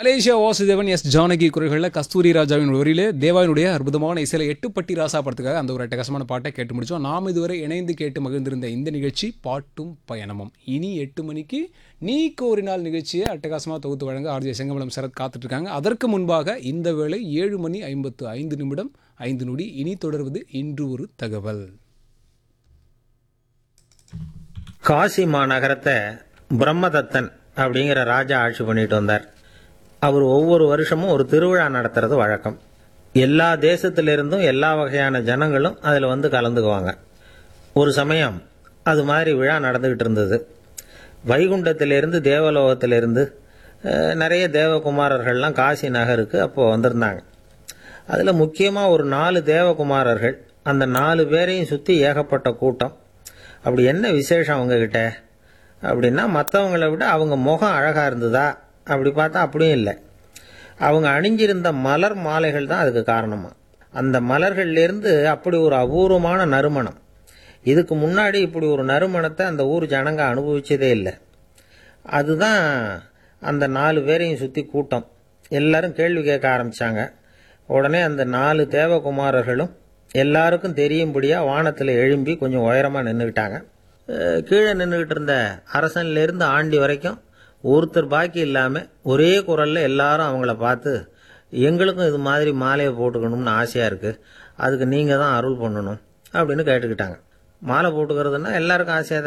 Malaysia Vasudevan S Janaki குரல்களில் கஸ்தூரி ராஜாவின் வரியிலே தேவாவினுடைய அற்புதமான இசையில எட்டுப்பட்டி ராசா படத்துக்காக அந்த ஒரு அட்டகாசமான பாட்டை கேட்டு முடிச்சோம் நாம் இதுவரை இணைந்து கேட்டு மகிழ்ந்திருந்த இந்த நிகழ்ச்சி பாட்டும் பயணமும் இனி எட்டு மணிக்கு நீ கோரினால் நிகழ்ச்சியை அட்டகாசமாக தொகுத்து வழங்க ஆர்ஜே செங்கமலம் சரத் காத்துட்டு இருக்காங்க அதற்கு முன்பாக இந்த வேளை ஏழு மணி ஐம்பத்து ஐந்து நிமிடம் ஐந்து நொடி இனி தொடர்வது இன்று ஒரு தகவல் காசி மாநகரத்தை பிரம்மதத்தன் அப்படிங்கிற ராஜா ஆட்சி பண்ணிட்டு வந்தார் அவர் ஒவ்வொரு வருஷமும் ஒரு திருவிழா நடத்துறது வழக்கம் எல்லா தேசத்திலிருந்தும் எல்லா வகையான ஜனங்களும் அதில் வந்து கலந்துக்குவாங்க ஒரு சமயம் அது மாதிரி விழா நடந்துக்கிட்டு இருந்தது வைகுண்டத்திலிருந்து தேவலோகத்திலிருந்து அஹ், நிறைய தேவகுமாரர்கள்லாம் காசி நகருக்கு அப்போது வந்திருந்தாங்க அதில் முக்கியமாக ஒரு நாலு தேவகுமாரர்கள் அந்த நாலு பேரையும் சுற்றி ஏகப்பட்ட கூட்டம் அப்படி என்ன விசேஷம் அவங்கக்கிட்ட அப்படின்னா மற்றவங்கள விட அவங்க முகம் அழகாக இருந்ததா அப்படி பார்த்தா அப்படியும் இல்லை அவங்க அணிஞ்சிருந்த மலர் மாலைகள் தான் அதுக்கு காரணமா அந்த மலர்கள்லேருந்து அப்படி ஒரு அபூர்வமான நறுமணம் இதுக்கு முன்னாடி இப்படி ஒரு நறுமணத்தை அந்த ஊர் ஜனங்க அனுபவிச்சதே இல்லை அதுதான் அந்த நாலு பேரையும் சுற்றி கூட்டம் எல்லாரும் கேள்வி கேட்க ஆரம்பித்தாங்க உடனே அந்த நாலு தேவகுமாரர்களும் எல்லாருக்கும் தெரியும்படியாக வானத்தில் எழும்பி கொஞ்சம் உயரமாக நின்றுக்கிட்டாங்க அஹ் கீழே நின்றுக்கிட்டு இருந்த அரசன்லேருந்து ஆண்டி வரைக்கும் ஒருத்தர் பாக்கி இல்லாமல் ஒரே குரலில் எல்லாரும் அவங்கள பார்த்து எங்களுக்கும் இது மாதிரி மாலையை போட்டுக்கணும்னு ஆசையாக இருக்குது அதுக்கு நீங்கள் தான் அருள் பண்ணணும் அப்படின்னு கேட்டுக்கிட்டாங்க மாலை போட்டுக்கிறதுனா எல்லாருக்கும் ஆசையாக